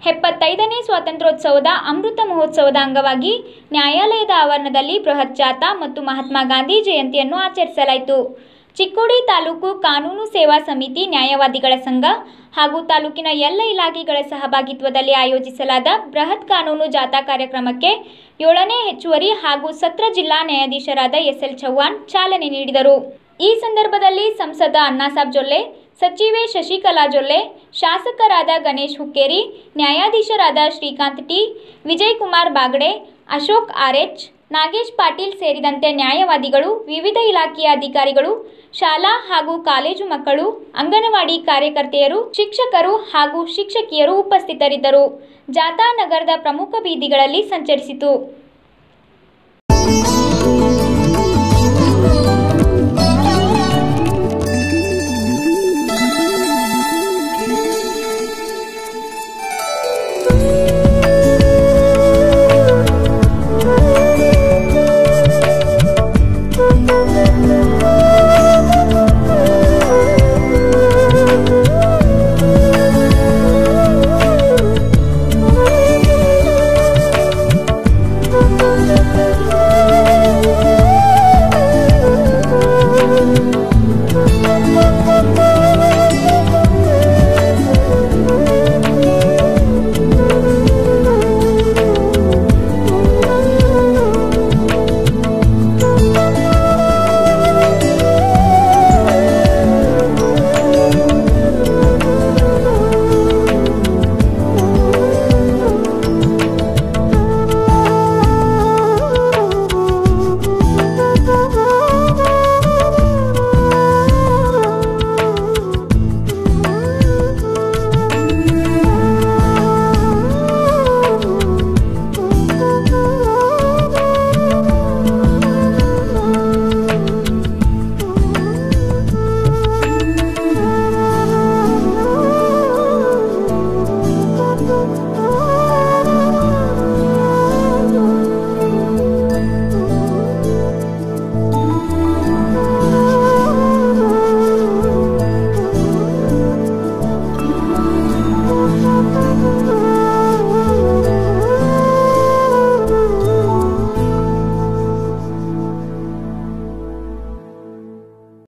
ಎಪ್ಪತ್ತೈದನೇ ಸ್ವಾತಂತ್ರ್ಯೋತ್ಸವದ ಅಮೃತ ಮಹೋತ್ಸವದ ಅಂಗವಾಗಿ ನ್ಯಾಯಾಲಯದ ಆವರಣದಲ್ಲಿ ಬೃಹತ್ ಜಾಥಾ ಮತ್ತು ಮಹಾತ್ಮ ಗಾಂಧಿ ಜಯಂತಿಯನ್ನು ಆಚರಿಸಲಾಯಿತು ಚಿಕ್ಕೋಡಿ ತಾಲೂಕು ಕಾನೂನು ಸೇವಾ ಸಮಿತಿ ನ್ಯಾಯವಾದಿಗಳ ಸಂಘ ಹಾಗೂ ತಾಲೂಕಿನ ಎಲ್ಲ ಇಲಾಖೆಗಳ ಸಹಭಾಗಿತ್ವದಲ್ಲಿ ಆಯೋಜಿಸಲಾದ ಬೃಹತ್ ಕಾನೂನು ಜಾಥಾ ಕಾರ್ಯಕ್ರಮಕ್ಕೆ ಏಳನೇ ಹೆಚ್ಚುವರಿ ಹಾಗೂ ಸತ್ರ ಜಿಲ್ಲಾ ನ್ಯಾಯಾಧೀಶರಾದ ಎಸ್ಎಲ್ ಚೌಹಾಣ್ ಚಾಲನೆ ನೀಡಿದರು ಈ ಸಂದರ್ಭದಲ್ಲಿ ಸಂಸದ ಅಣ್ಣಾಸಾಬ್ ಜೊಲ್ಲೆ ಸಚಿವೆ ಶಶಿಕಲಾ ಜೊಲ್ಲೆ ಶಾಸಕರಾದ ಗಣೇಶ್ ಹುಕ್ಕೇರಿ ನ್ಯಾಯಾಧೀಶರಾದ ಶ್ರೀಕಾಂತ್ ಟಿ ವಿಜಯ್ ಕುಮಾರ್ ಬಾಗಡೆ ಅಶೋಕ್ ಆರ್ಎಚ್ ನಾಗೇಶ್ ಪಾಟೀಲ್ ಸೇರಿದಂತೆ ನ್ಯಾಯವಾದಿಗಳು ವಿವಿಧ ಇಲಾಖೆಯ ಅಧಿಕಾರಿಗಳು ಶಾಲಾ ಹಾಗೂ ಕಾಲೇಜು ಮಕ್ಕಳು ಅಂಗನವಾಡಿ ಕಾರ್ಯಕರ್ತೆಯರು ಶಿಕ್ಷಕರು ಹಾಗೂ ಶಿಕ್ಷಕಿಯರು ಉಪಸ್ಥಿತರಿದ್ದರು ಜಾಥಾ ನಗರದ ಪ್ರಮುಖ ಬೀದಿಗಳಲ್ಲಿ ಸಂಚರಿಸಿತು